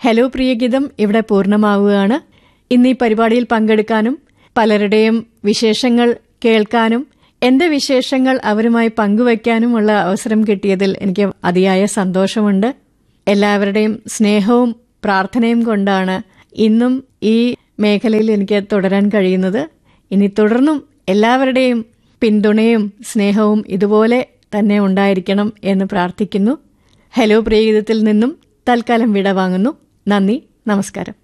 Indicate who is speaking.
Speaker 1: hello പ്രിയഗീതം ഇവിടെ പൂർണ്ണമാവുകയാണ് ഇന്ന് ഈ പരിപാടിയിൽ പങ്കെടുക്കാനും പലരുടെയും വിശേഷങ്ങൾ കേൾക്കാനും എന്റെ വിശേഷങ്ങൾ അവരുമായി പങ്കുവയ്ക്കാനുമുള്ള അവസരം കിട്ടിയതിൽ എനിക്ക് അതിയായ സന്തോഷമുണ്ട് എല്ലാവരുടെയും സ്നേഹവും പ്രാർത്ഥനയും കൊണ്ടാണ് ഇന്നും ഈ മേഖലയിൽ എനിക്ക് തുടരാൻ കഴിയുന്നത് ഇനി തുടർന്നും എല്ലാവരുടെയും പിന്തുണയും സ്നേഹവും ഇതുപോലെ തന്നെ ഉണ്ടായിരിക്കണം എന്ന് പ്രാർത്ഥിക്കുന്നു ഹലോ പ്രിയഗീതത്തിൽ നിന്നും തൽക്കാലം വിട വാങ്ങുന്നു നന്ദി നമസ്കാരം